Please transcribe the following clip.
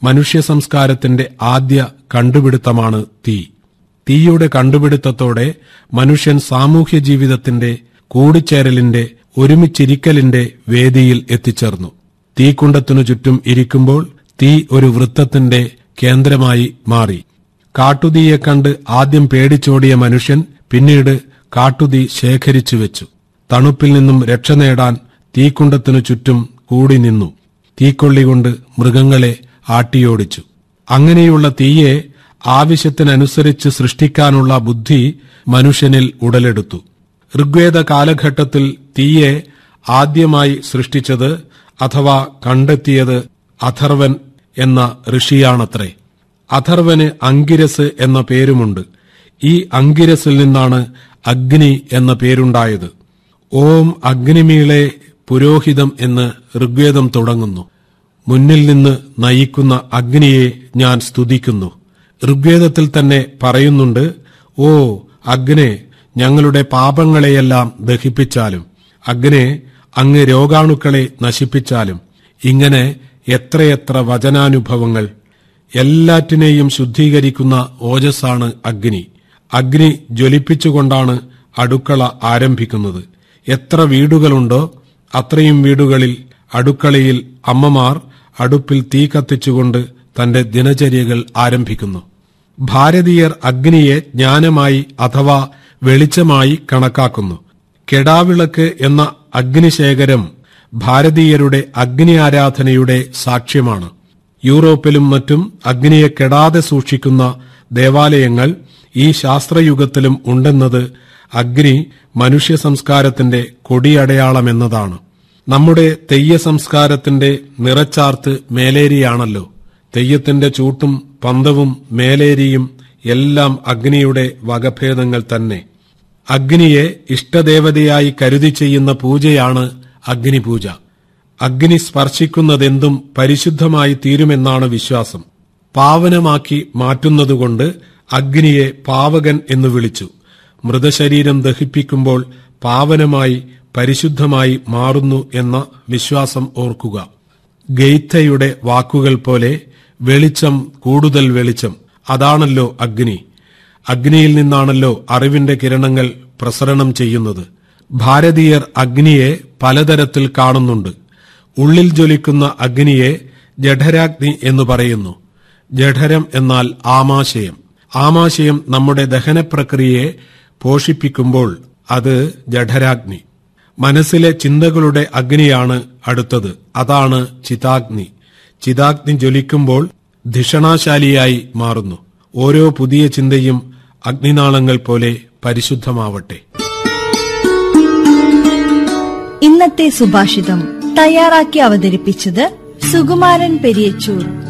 മനുഷ്യ സംസ്കാരത്തിന്റെ ആദ്യ കണ്ടുപിടുത്തമാണ് തീ തീയുടെ കണ്ടുപിടുത്തത്തോടെ മനുഷ്യൻ സാമൂഹ്യ ജീവിതത്തിന്റെ കൂടിച്ചേരലിന്റെ ഒരുമിച്ചിരിക്കലിന്റെ വേദിയിൽ എത്തിച്ചേർന്നു തീക്കുണ്ടത്തിനു ചുറ്റും ഇരിക്കുമ്പോൾ തീ ഒരു വൃത്തത്തിന്റെ കേന്ദ്രമായി മാറി കാട്ടുതീയെ കണ്ട് ആദ്യം പേടിച്ചോടിയ മനുഷ്യൻ പിന്നീട് കാട്ടുതീ ശേഖരിച്ചു വെച്ചു തണുപ്പിൽ നിന്നും രക്ഷ നേടാൻ തീക്കുണ്ടത്തിനു ചുറ്റും കൂടി നിന്നു തീക്കൊള്ളികൊണ്ട് മൃഗങ്ങളെ ആട്ടിയോടിച്ചു അങ്ങനെയുള്ള തീയെ ആവശ്യത്തിനനുസരിച്ച് സൃഷ്ടിക്കാനുള്ള ബുദ്ധി മനുഷ്യനിൽ ഉടലെടുത്തു ഋഗ്വേദ കാലഘട്ടത്തിൽ തീയെ ആദ്യമായി സൃഷ്ടിച്ചത് അഥവാ കണ്ടെത്തിയത് അഥർവൻ എന്ന ഋഷിയാണത്രേ അഥർവന് അങ്കിരസ് എന്ന പേരുമുണ്ട് ഈ അങ്കിരസിൽ നിന്നാണ് അഗ്നി എന്ന പേരുണ്ടായത് ഓം അഗ്നിമീളെ പുരോഹിതം എന്ന് ഋഗ്വേദം തുടങ്ങുന്നു മുന്നിൽ നിന്ന് നയിക്കുന്ന അഗ്നിയെ ഞാൻ സ്തുതിക്കുന്നു ഋഗ്വേദത്തിൽ തന്നെ പറയുന്നുണ്ട് ഓ അഗ്നെ ഞങ്ങളുടെ പാപങ്ങളെയെല്ലാം ദഹിപ്പിച്ചാലും അഗ്നെ അങ്ങ് രോഗാണുക്കളെ നശിപ്പിച്ചാലും ഇങ്ങനെ എത്രയെത്ര വചനാനുഭവങ്ങൾ എല്ലാറ്റിനെയും ശുദ്ധീകരിക്കുന്ന ഓജസ്സാണ് അഗ്നി അഗ്നി ജ്വലിപ്പിച്ചുകൊണ്ടാണ് അടുക്കള ആരംഭിക്കുന്നത് എത്ര വീടുകളുണ്ടോ അത്രയും വീടുകളിൽ അടുക്കളയിൽ അമ്മമാർ അടുപ്പിൽ തീ കത്തിച്ചുകൊണ്ട് തന്റെ ദിനചര്യകൾ ആരംഭിക്കുന്നു ഭാരതീയർ അഗ്നിയെ ജ്ഞാനമായി അഥവാ വെളിച്ചമായി കണക്കാക്കുന്നു കെടാവിളക്ക് എന്ന അഗ്നിശേഖരം ഭാരതീയരുടെ അഗ്നി ആരാധനയുടെ സാക്ഷ്യമാണ് യൂറോപ്പിലും മറ്റും അഗ്നിയെ കെടാതെ സൂക്ഷിക്കുന്ന ദേവാലയങ്ങൾ ഈ ശാസ്ത്രയുഗത്തിലും ഉണ്ടെന്നത് അഗ്നി മനുഷ്യ സംസ്കാരത്തിന്റെ കൊടിയടയാളമെന്നതാണ് നമ്മുടെ തെയ്യ സംസ്കാരത്തിന്റെ നിറച്ചാർത്ത് മേലേരിയാണല്ലോ തെയ്യത്തിന്റെ ചൂട്ടും പന്തവും മേലേരിയും എല്ലാം അഗ്നിയുടെ വകഭേദങ്ങൾ തന്നെ അഗ്നിയെ ഇഷ്ടദേവതയായി കരുതി ചെയ്യുന്ന പൂജയാണ് അഗ്നിപൂജ അഗ്നി സ്പർശിക്കുന്നതെന്തും പരിശുദ്ധമായി തീരുമെന്നാണ് വിശ്വാസം പാവനമാക്കി മാറ്റുന്നതുകൊണ്ട് അഗ്നിയെ പാവകൻ എന്ന് വിളിച്ചു മൃതശരീരം ദഹിപ്പിക്കുമ്പോൾ പാവനമായി പരിശുദ്ധമായി മാറുന്നു എന്ന വിശ്വാസം ഓർക്കുക ഗെയ്ത്തയുടെ വാക്കുകൾ പോലെ വെളിച്ചം കൂടുതൽ വെളിച്ചം അതാണല്ലോ അഗ്നി അഗ്നിയിൽ നിന്നാണല്ലോ അറിവിന്റെ കിരണങ്ങൾ പ്രസരണം ചെയ്യുന്നത് ഭാരതീയർ അഗ്നിയെ പലതരത്തിൽ കാണുന്നുണ്ട് ഉള്ളിൽ ജ്വലിക്കുന്ന അഗ്നിയെ ജഠരാഗ്നി എന്ന് പറയുന്നു ജഠരം എന്നാൽ ആമാശയം ആമാശയം നമ്മുടെ ദഹന പ്രക്രിയയെ പോഷിപ്പിക്കുമ്പോൾ അത് ജഠരാഗ്നി മനസ്സിലെ ചിന്തകളുടെ അഗ്നിയാണ് അടുത്തത് അതാണ് ചിതാഗ്നി ചിതാഗ്നി ജ്വലിക്കുമ്പോൾ ധിഷണാശാലിയായി മാറുന്നു ഓരോ പുതിയ ചിന്തയും അഗ്നിനാളങ്ങൾ പോലെ പരിശുദ്ധമാവട്ടെ ഇന്നത്തെ സുഭാഷിതം തയ്യാറാക്കി അവതരിപ്പിച്ചത് സുകുമാരൻ പെരിയച്ചൂർ